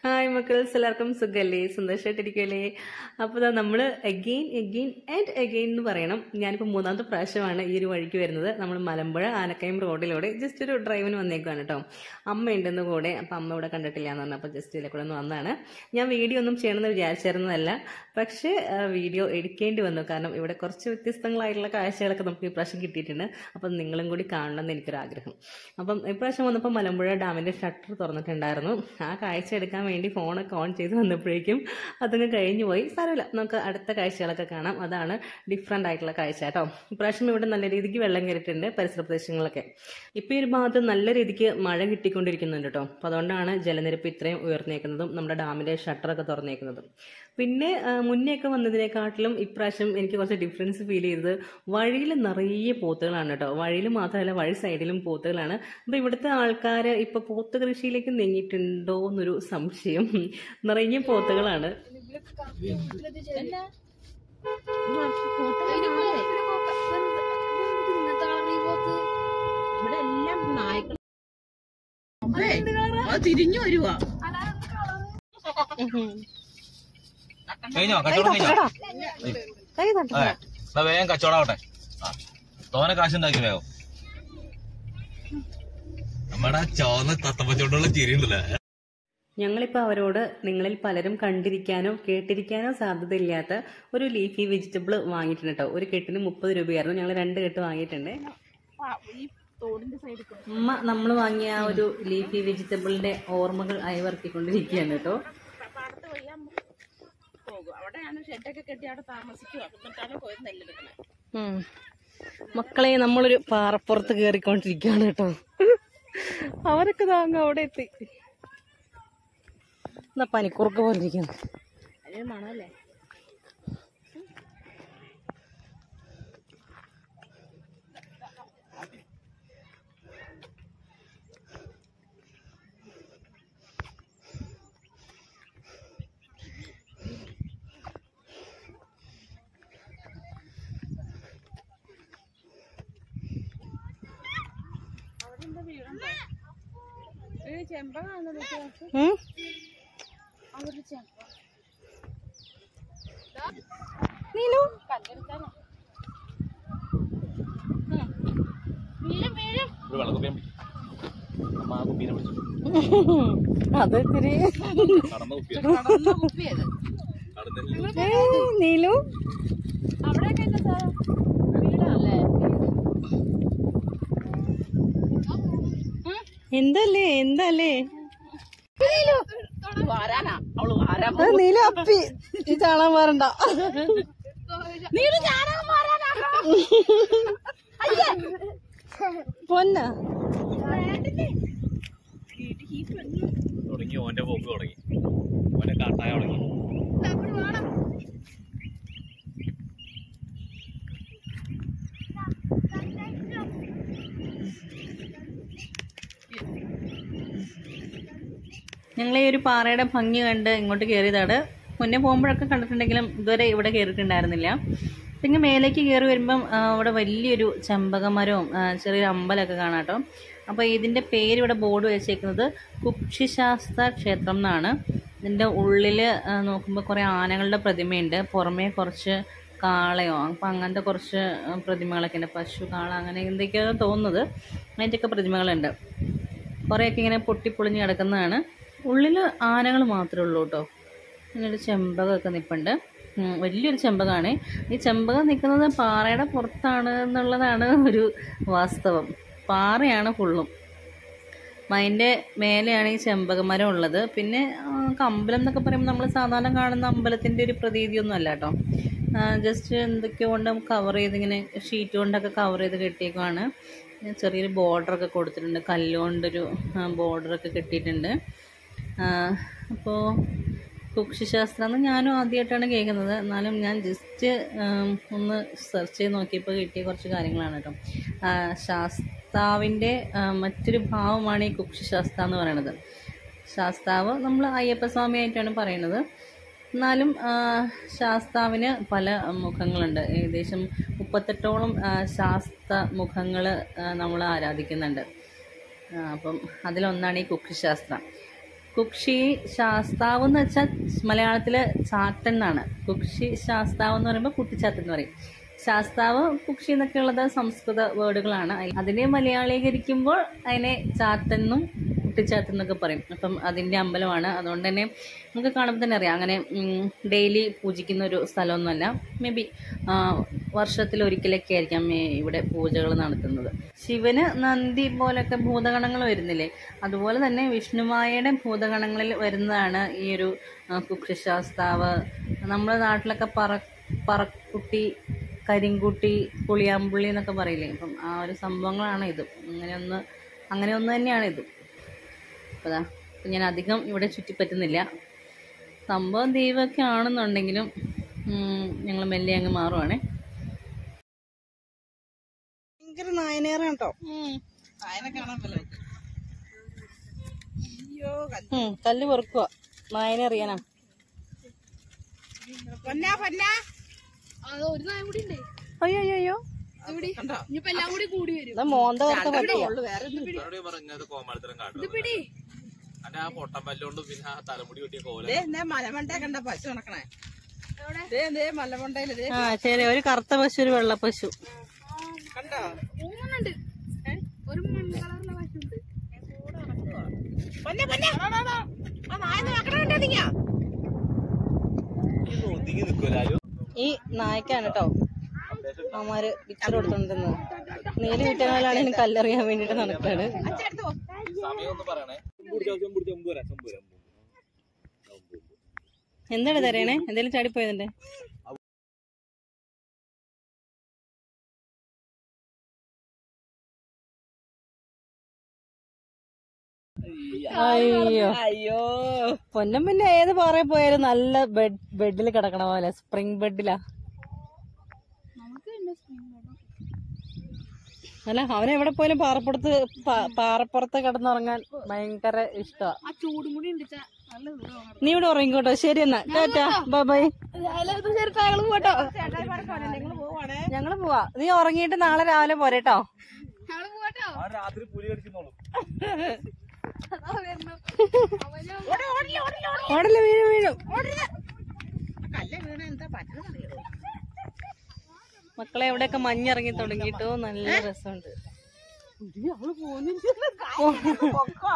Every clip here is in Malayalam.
ഹായ് മക്കൾസ് എല്ലാവർക്കും സുഖല്ലേ സന്തോഷമായിട്ടിരിക്കുമല്ലേ അപ്പോൾ നമ്മൾ അഗെയിൻ അഗെയിൻ ആൻഡ് അഗെയിൻ എന്ന് പറയണം ഞാനിപ്പോൾ മൂന്നാമത്തെ പ്രാവശ്യമാണ് ഈ ഒരു വഴിക്ക് വരുന്നത് നമ്മൾ മലമ്പുഴ ആനക്കയം റോഡിലൂടെ ജസ്റ്റ് ഒരു ഡ്രൈവിന് വന്നേക്കാണ് കേട്ടോ അമ്മ ഉണ്ടെന്ന് കൂടെ അപ്പോൾ അമ്മ ഇവിടെ കണ്ടിട്ടില്ല എന്ന് പറഞ്ഞപ്പോൾ ജസ്റ്റ് ഇതിലെ കൂടെ ഒന്ന് വന്നതാണ് ഞാൻ വീഡിയോ ഒന്നും ചെയ്യണമെന്ന് വിചാരിച്ചിരുന്നതല്ല പക്ഷേ ആ, വീഡിയോ എടുക്കേണ്ടി വന്നു കാരണം ഇവിടെ കുറച്ച് വ്യത്യസ്തങ്ങളായിട്ടുള്ള കാഴ്ചകളൊക്കെ നമുക്ക് ഇപ്രാവശ്യം കിട്ടിയിട്ടുണ്ട് അപ്പം നിങ്ങളും കൂടി കാണണം എന്ന് എനിക്കൊരാഗ്രഹം അപ്പം ഇപ്രാവശ്യം വന്നപ്പോൾ മലമ്പുഴ ഡാമിൻ്റെ ഷട്ടർ തുറന്നിട്ടുണ്ടായിരുന്നു ആ കാഴ്ച എടുക്കാൻ വേണ്ടി ഫോണൊക്കെ ഓൺ ചെയ്ത് വന്നപ്പോഴേക്കും അതങ്ങ് കഴിഞ്ഞു പോയി സാരമില്ല നമുക്ക് അടുത്ത കാഴ്ചകളൊക്കെ കാണാം അതാണ് ഡിഫറെൻ്റ് ആയിട്ടുള്ള കാഴ്ച കേട്ടോ ഇപ്രാവശ്യം ഇവിടെ നല്ല രീതിക്ക് വെള്ളം കയറിയിട്ടുണ്ട് പരിസര പ്രദേശങ്ങളിലൊക്കെ ഇപ്പോൾ ഈ ഒരു ഭാഗത്ത് നല്ല രീതിക്ക് മഴ കിട്ടിക്കൊണ്ടിരിക്കുന്നുണ്ട് കേട്ടോ അപ്പോൾ അതുകൊണ്ടാണ് ജലനിരപ്പ് ഇത്രയും ഉയർന്നേക്കുന്നതും നമ്മുടെ ഡാമിൻ്റെ ഷട്ടറൊക്കെ തുറന്നേക്കുന്നതും പിന്നെ ആ, മുന്നേയൊക്കെ വന്നതിനെക്കാട്ടിലും ഇപ്രാവശ്യം എനിക്ക് കുറച്ച് ഡിഫറൻസ് ഫീൽ ചെയ്തത് വഴിയിൽ നിറയെ പോത്തുകളാണ് കേട്ടോ വഴിയിൽ മാത്രമല്ല വഴി സൈഡിലും പോത്തുകളാണ് അപ്പോൾ ഇവിടുത്തെ ആൾക്കാർ ഇപ്പോൾ പോത്ത് കൃഷിയിലേക്ക് നീങ്ങിയിട്ടുണ്ടോ എന്നൊരു സംശയം നിറയെ പോത്തുകളാണ് ഇവിടെ എല്ലാം നായ്ക്കൾ തിരിഞ്ഞു വരുവാ കഴിഞ്ഞോ കച്ചവടം കഴിഞ്ഞോ അതെ എന്നാ വേഗം കച്ചവടം ആവട്ടെ ആ തോനെ കാശുണ്ടാക്കി വേഗം നമ്മുടെ ചോന്ന തത്തപ്പച്ചോണ്ടുള്ള ചിരി ഉണ്ടല്ലേ ഞങ്ങളിപ്പോൾ അവരോട് നിങ്ങളിൽ പലരും കണ്ടിരിക്കാനോ കേട്ടിരിക്കാനോ സാധ്യതയില്ലാത്ത ഒരു ലീഫി വെജിറ്റബിൾ വാങ്ങിയിട്ടുണ്ട് കേട്ടോ ഒരു കെട്ടിന് മുപ്പത് രൂപയായിരുന്നു ഞങ്ങൾ രണ്ട് കെട്ട് വാങ്ങിയിട്ടുണ്ട് ഈ തോടിന്റെ സൈഡിൽ കൂടെ അമ്മ നമ്മൾ വാങ്ങിയ ആ ഒരു ലീഫി വെജിറ്റബിളിന്റെ ഓർമ്മകൾ അയവർത്തിക്കൊണ്ടിരിക്കുകയാണ് കേട്ടോ പാടത്ത് കൊയ്യാൻ പോകും അവിടെയാണ് ഷെഡൊക്കെ കെട്ടി അവിടെ താമസിക്കുക എന്നിട്ടാണ് പോയത് നെല്ലെടുക്കണേ മക്കളെ നമ്മളൊരു പാറപ്പുറത്ത് കയറിക്കൊണ്ടിരിക്കുകയാണ് കേട്ടോ അവരൊക്കെ താങ്ങ അവിടെ എത്തി എന്നാ പനിക്കുറുക്ക് പോലെ ഇരിക്കുന്നു അതിന് മണമല്ലേ ചെമ്പകാന്ന് ഉം? അവരുടെ ചെമ്പ നീലു കല്ലെടുത്താനോ വീഴും വീഴും ഒരു വെള്ളക്കുപ്പിയും അമ്മ ആ കുപ്പീനെ പിടിച്ചു അത് ഇത്തിരി കടന്ന കുപ്പിയാ കടന്ന കുപ്പിയത് കടന്നില്ല ഏയ്, നീലു അവിടെയൊക്കെ എന്താ സാർ വീടല്ലേ എന്തല്ലേ എന്തല്ലേ വാരാനാ അവള് വാരാൻ ആ, നീലു അപ്പി ഈ ചാണാൻ വരണ്ട നീട് ചാണകം വാരാനാ പൊന്ന തുടങ്ങി ഓന്റെ പോക്ക് തുടങ്ങി ഓന്റെ കാട്ടായ തുടങ്ങി ഞങ്ങൾ ഈ ഒരു പാറയുടെ ഭംഗി കണ്ട് ഇങ്ങോട്ട് കയറിയതാണ് മുന്നേ പോകുമ്പോഴൊക്കെ കണ്ടിട്ടുണ്ടെങ്കിലും ഇതുവരെ ഇവിടെ കയറിയിട്ടുണ്ടായിരുന്നില്ല പിന്നെ മേലേക്ക് കയറി വരുമ്പം ആ, ഇവിടെ വലിയൊരു ചെമ്പകമരവും ആ, ചെറിയൊരു അമ്പലമൊക്കെ കാണാം കേട്ടോ അപ്പോൾ ഇതിൻ്റെ പേര് ഇവിടെ ബോർഡ് വെച്ചേക്കുന്നത് കുക്ഷിശാസ്ത്ര ക്ഷേത്രം എന്നാണ് ഇതിൻ്റെ ഉള്ളിൽ നോക്കുമ്പോൾ കുറേ ആനകളുടെ പ്രതിമയുണ്ട് പുറമേ കുറച്ച് കാളയോ അപ്പം അങ്ങനത്തെ കുറച്ച് ആ, പ്രതിമകളൊക്കെ ഉണ്ട് പശു കാള അങ്ങനെ എന്തൊക്കെയോ തോന്നുന്നത് അതിൻ്റെയൊക്കെ പ്രതിമകളുണ്ട് കുറേയൊക്കെ ഇങ്ങനെ പൊട്ടിപ്പൊളിഞ്ഞ് കിടക്കുന്നതാണ് ഉള്ളിൽ ആനകൾ മാത്രമേ ഉള്ളൂ കേട്ടോ പിന്നെ ഒരു ചെമ്പകമൊക്കെ നിൽപ്പുണ്ട് ഉം, വലിയൊരു ചെമ്പകമാണ് ഈ ചെമ്പകം നിൽക്കുന്നത് പാറയുടെ പുറത്താണ് എന്നുള്ളതാണ് ഒരു വാസ്തവം പാറയാണ് ഫുള്ളും അപ്പം അതിൻ്റെ മേലെയാണ് ഈ ചെമ്പകമരം ഉള്ളത് പിന്നെ ആ, അമ്പലം എന്നൊക്കെ പറയുമ്പോൾ നമ്മൾ സാധാരണ കാണുന്ന അമ്പലത്തിൻ്റെ ഒരു പ്രതീതിയൊന്നും അല്ല കേട്ടോ ജസ്റ്റ് എന്തൊക്കെയോ കൊണ്ട് കവർ ചെയ്ത് ഇങ്ങനെ ഷീറ്റ് കൊണ്ടൊക്കെ കവർ ചെയ്ത് കെട്ടിയേക്കുവാണ് പിന്നെ ചെറിയൊരു ബോർഡറൊക്കെ കൊടുത്തിട്ടുണ്ട് കല്ലുകൊണ്ടൊരു ബോർഡറൊക്കെ കെട്ടിയിട്ടുണ്ട് അപ്പോൾ കുക്ഷിശാസ്ത്രം എന്ന് ഞാനും ആദ്യമായിട്ടാണ് കേൾക്കുന്നത് എന്നാലും ഞാൻ ജസ്റ്റ് ഒന്ന് സെർച്ച് ചെയ്ത് നോക്കിയപ്പോൾ കിട്ടിയ കുറച്ച് കാര്യങ്ങളാണ് കേട്ടോ ആ, ശാസ്താവിൻ്റെ ആ, മറ്റൊരു ഭാവമാണ് ഈ കുക്ഷിശാസ്ത്ര എന്ന് പറയുന്നത് ശാസ്താവ് നമ്മൾ അയ്യപ്പസ്വാമി ആയിട്ടാണ് പറയുന്നത് എന്നാലും ആ, ശാസ്താവിന് പല മുഖങ്ങളുണ്ട് ഏകദേശം മുപ്പത്തെട്ടോളം ആ, ശാസ്ത മുഖങ്ങൾ നമ്മൾ ആരാധിക്കുന്നുണ്ട് ആ, അപ്പം അതിലൊന്നാണ് ഈ കുക്ഷിശാസ്ത്രം കുക്ഷി ശാസ്താവ് എന്ന് വെച്ചാൽ മലയാളത്തില് ചാത്തൻ എന്നാണ് കുക്ഷി ശാസ്താവ് എന്ന് പറയുമ്പോൾ കുട്ടിച്ചാത്തൻ എന്ന് പറയും ശാസ്താവ് കുക്ഷി എന്നൊക്കെ ഉള്ളത് സംസ്കൃത വേർഡുകളാണ് അതിനെ മലയാളീകരിക്കുമ്പോൾ അതിനെ ചാത്തനും കുട്ടിച്ചാത്തൻ എന്നൊക്കെ പറയും അപ്പം അതിൻ്റെ അമ്പലമാണ് അതുകൊണ്ട് തന്നെ നമുക്ക് കാണുമ്പോൾ തന്നെ അറിയാം അങ്ങനെ ഡെയിലി പൂജിക്കുന്ന ഒരു സ്ഥലമൊന്നുമല്ല മേ ബി വർഷത്തിൽ ഒരിക്കലൊക്കെ ആയിരിക്കാം മേ- ഇവിടെ പൂജകൾ നടത്തുന്നത് ശിവന് നന്ദി പോലൊക്കെ ഭൂതഗണങ്ങൾ വരുന്നില്ലേ അതുപോലെ തന്നെ വിഷ്ണുമായയുടെ ഭൂതഗണങ്ങളിൽ വരുന്നതാണ് ഈ ഒരു ആ, കുക്ഷിശാസ്താവ് നമ്മുടെ നാട്ടിലൊക്കെ പറ പറക്കുട്ടി കരിങ്കുട്ടി പുളിയാമ്പുള്ളി എന്നൊക്കെ പറയില്ലേ അപ്പം ആ ഒരു സംഭവങ്ങളാണ് ഇത് അങ്ങനെ ഒന്ന് അങ്ങനെ ഒന്ന് തന്നെയാണ് ഇത് അപ്പോൾ അതാ ഇപ്പം ഞാൻ അധികം ഇവിടെ ചുറ്റിപ്പറ്റുന്നില്ല സംഭവം ദൈവമൊക്കെ ആണെന്നുണ്ടെങ്കിലും ഞങ്ങൾ മെല്ലെ അങ്ങ് മാറുവാണേ ഭയങ്കര നായനേറാണ് കേട്ടോ നായനെ കാണാൻ പോലെ അയ്യോ ഉം, കല്ല് പൊറുക്കുക നായനെ അറിയാനാ പൊന്നാ പൊന്നാ ഒരു നായ കൂടി ഉണ്ട് അയ്യോ അയ്യോ അയ്യോ കണ്ടോ ഇനിയിപ്പോ എല്ലാം കൂടി കൂടി വരും ഇതാ മോന്ത കറുത്ത പട്ടിയാ ഉള്ളു വേറെ ഒന്നും ഇല്ല. പറഞ്ഞത് കോമാളിത്തരം കാട്ടും പിടി അന്റെ ആ പൊട്ടപ്പല്ലോണ്ടും പിന്നെ ആ തലമുടി വെട്ടിയ കോല ദേ ദേ മലമണ്ട കണ്ട പശു നടക്കണേ ദേ ദേ മലമണ്ടയില് ദേ ആ ശരി ഒരു കറുത്ത പശു ഒരു വെള്ള പശു കണ്ടോ മൂന്നെണ്ണുണ്ട് ഒരു മഞ്ഞ കളറുള്ള പശുണ്ട് പൊന്നെ പൊന്നെ ആ നായനെ നോക്കണ കണ്ടോ നീങ്ങ ഒതുങ്ങി നിൽക്കൂലാലും ഈ നായ്ക്കാണ് കേട്ടോ അമ്മമാര് പിക്ചർ കൊടുത്തോണ്ടിരുന്നത് നീല് വീട്ടുകാലാണെങ്കിലും കല്ലെറിയാൻ വേണ്ടിട്ട് നടക്കാണ് അച്ഛടുത്ത് പോ സമയം ഒന്ന് പറയണേ എന്താണ് തരയണേ എന്തെങ്കിലും ചാടിപ്പോയതിന്റെ അയ്യോ അയ്യോ പൊന്നം പിന്നെ ഏത് പാറയിൽ പോയാലും നല്ല ബെഡ് ബെഡിൽ കിടക്കണ പോലെ സ്പ്രിംഗ് ബെഡിലാ അല്ല അവൻ എവിടെ പോയാലും പാറപ്പുറത്ത് പാ- പാറപ്പുറത്ത് കിടന്നുറങ്ങാൻ ഭയങ്കര ഇഷ്ടമാ ആ ചൂടും കൂടി ഉണ്ട് ചാ. നല്ല സുഖമാണ്. നീ ഇവിടെ ഉറങ്ങിക്കോട്ടോ ശരി എന്നാ ടാറ്റാ ബൈ ബൈ അതിലകത്ത് ചെറുപ്പം അയാള് പോട്ടോ നിങ്ങൾ പോവാണേ ഞങ്ങള് പോവാ നീ ഉറങ്ങിയിട്ട് നാളെ രാവിലെ പോരേട്ടോ അയാള് പോട്ടോ രാത്രി പുലി കടിക്കുന്നോളും അതാ വരണം അവന് ഓടല്ല വീഴും വീഴും കല്ല് വീണ എന്താ പറ്റുന്നറിയോ മക്കളെ എവിടെയൊക്കെ മഞ്ഞിറങ്ങി തുടങ്ങിയിട്ടോ നല്ല രസമുണ്ട് പൊക്കോ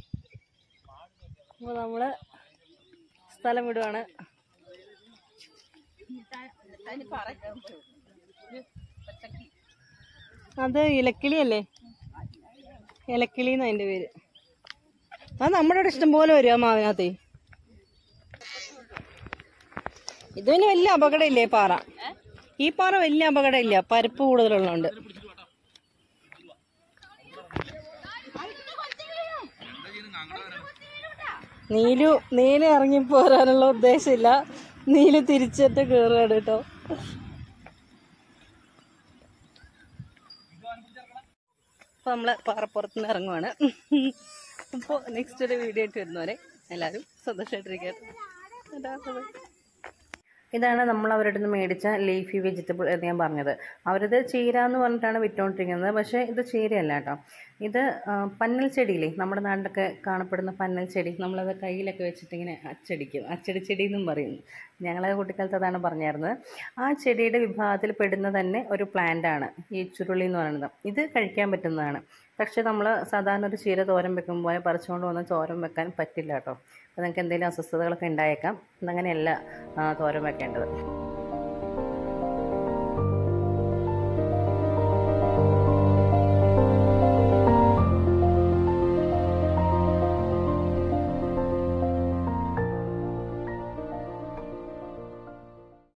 അപ്പൊ നമ്മള് സ്ഥലം വിടുവാണ് അതിന് പറ അത് ഇലക്കിളി അല്ലേ ഇലക്കിളി എന്ന് അതിന്റെ പേര് അത് നമ്മുടെ ഇവിടെ ഇഷ്ടം പോലെ വരും ആ മാവിനകത്തേ ഇത് പിന്നെ വലിയ അപകടം ഇല്ലേ പാറ ഈ പാറ വലിയ അപകടം ഇല്ല പരപ്പ് കൂടുതലുള്ളതുകൊണ്ട് നീലു നീല ഇറങ്ങി പോരാനുള്ള ഉദ്ദേശമില്ല നീല് തിരിച്ചിട്ട് കേറുകയാണ് കേട്ടോ അപ്പൊ നമ്മള് പാറപ്പുറത്ത് ഇറങ്ങുവാണ് അപ്പോൾ നെക്സ്റ്റ് ഒരു വീഡിയോ ആയിട്ട് വരുന്നവരെ എല്ലാവരും സന്തോഷമായിട്ടിരിക്കട്ടെ ഇതാണ് നമ്മൾ അവരുടെ നിന്ന് മേടിച്ച ലീഫി വെജിറ്റബിൾ എന്ന് ഞാൻ പറഞ്ഞത് അവരത് ചീര എന്ന് പറഞ്ഞിട്ടാണ് വിറ്റുകൊണ്ടിരിക്കുന്നത് പക്ഷേ ഇത് ചീരയല്ല കേട്ടോ ഇത് ആ, പന്നൽ ചെടിയില്ലേ നമ്മുടെ നാട്ടിലൊക്കെ കാണപ്പെടുന്ന പന്നൽ ചെടി നമ്മളത് കയ്യിലൊക്കെ വെച്ചിട്ട് ഇങ്ങനെ അച്ചടിക്കും അച്ചടി ചെടി എന്നും പറയുന്നു ഞങ്ങളെ കുട്ടിക്കാലത്ത് അതാണ് പറഞ്ഞായിരുന്നത് ആ ചെടിയുടെ വിഭാഗത്തിൽ പെടുന്ന തന്നെ ഒരു പ്ലാന്റ് ആണ് ഈ ചുരുളി എന്ന് പറയുന്നത് ഇത് കഴിക്കാൻ പറ്റുന്നതാണ് പക്ഷേ നമ്മൾ സാധാരണ ഒരു ചീര തോരൻ വെക്കുമ്പോൾ പറിച്ചുകൊണ്ട് വന്ന് തോരൻ വെക്കാൻ പറ്റില്ല കേട്ടോ അപ്പോൾ നിങ്ങൾക്ക് എന്തെങ്കിലും അസ്വസ്ഥതകളൊക്കെ ഉണ്ടായേക്കാം അതങ്ങനെയല്ല ആ, തോരൻ വെക്കേണ്ടത്